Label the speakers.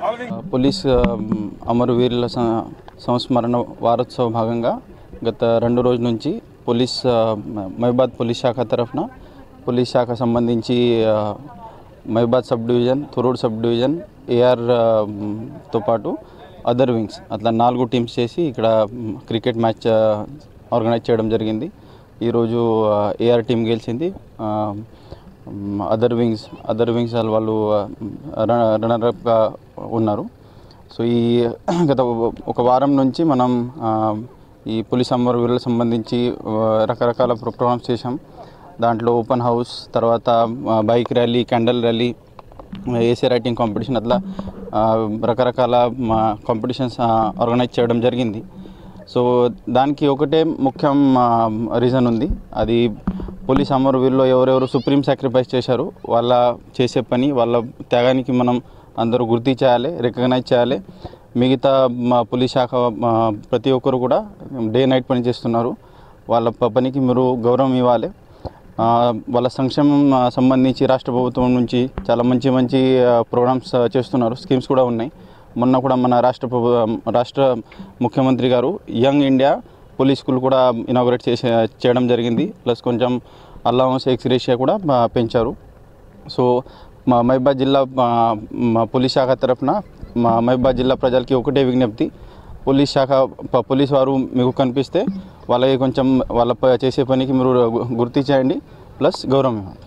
Speaker 1: police ఆ, అమరవీరుల స- సంస్మరణ వారోత్సవ భాగంగా గత రెండు రోజుల నుంచి పోలీస్ ఆ, మహిబాద్ పోలీస్ శాఖ తరఫున పోలీస్ శాఖ సంబంధించి ఆ, Mahabubabad sub division Thorrur sub division AR ఆ, మ్, తో పాటు అదర్ వింగ్స్ అట్లా నాలుగు టీమ్స్ చేసి ఇక్కడ మ్, క్రికెట్ మ్యాచ్ ఆ, ఆర్గనైజ్ చేయడం జరిగింది ఈరోజు ఆ, ఏఆర్ టీం గెలిచింది ఆ, మ్, అదర్ వింగ్స్ అదర్ వింగ్స్ వాళ్ళు- వాళ్ళు రన్నర్అప్గా ఉన్నారు సో ఈ గత ఒక వారం నుంచి మనం ఆ, ఈ పోలీస్ అమరవీరులకు సంబంధించి ఆ, రకరకాల ప్రో- ప్రోగ్రామ్స్ చేశాం దాంట్లో ఓపెన్ హౌస్ తర్వాత ఆ, bike rally candle rally essay writing competition అట్లా ఆ, రకరకాల మా కాంపిటీషన్స్ ఆ, ఆర్గనైజ్ చేయడం జరిగింది సో దానికి ఒకటే ముఖ్యం రీజన్ ఉంది అది పోలీస్ అమరవీరులో ఎవరెవరు సుప్రీం సాక్రిఫైస్ చేశారు వాళ్ళ చేసే పని వాళ్ళ త్యాగానికి మనం అందరూ గుర్తించాలి రికగ్నైజ్ చేయాలి మిగతా మా పోలీస్ శాఖ మా ప్రతి ఒక్కరు కూడా డే నైట్ పని చేస్తున్నారు వాళ్ళ ప- పనికి మీరు గౌరవం ఇవ్వాలి ఆ, వాళ్ళ సంక్షేమం ఆ, సంబంధించి రాష్ట్ర ప్రభుత్వం నుంచి చాలా మంచి మంచి ప్రోగ్రామ్స్ చేస్తున్నారు స్కీమ్స్ కూడా ఉన్నాయి మొన్న కూడా మన రాష్ట్ర ప్రభు రాష్ట్ర ముఖ్యమంత్రి గారు యంగ్ ఇండియా పోలీస్ స్కూల్ కూడా ఇనాగ్రేట్ చేసే చేయడం జరిగింది ప్లస్ కొంచెం అల్లవన్స్ ఎక్స్రేషియా కూడా ఆ, పెంచారు సో మా మహిబాద్ జిల్లా ఆ, మా పోలీస్ శాఖ తరఫున మా మహిబాద్ జిల్లా ప్రజలకి ఒకటే విజ్ఞప్తి పోలీస్ శాఖ ప- పోలీస్ వారు మీకు కనిపిస్తే వాళ్ళకి కొంచెం వాళ్ళ ప- చేసే పనికి మీరు గు- గుర్తించేయండి ప్లస్ గౌరవం ఇవ్వండి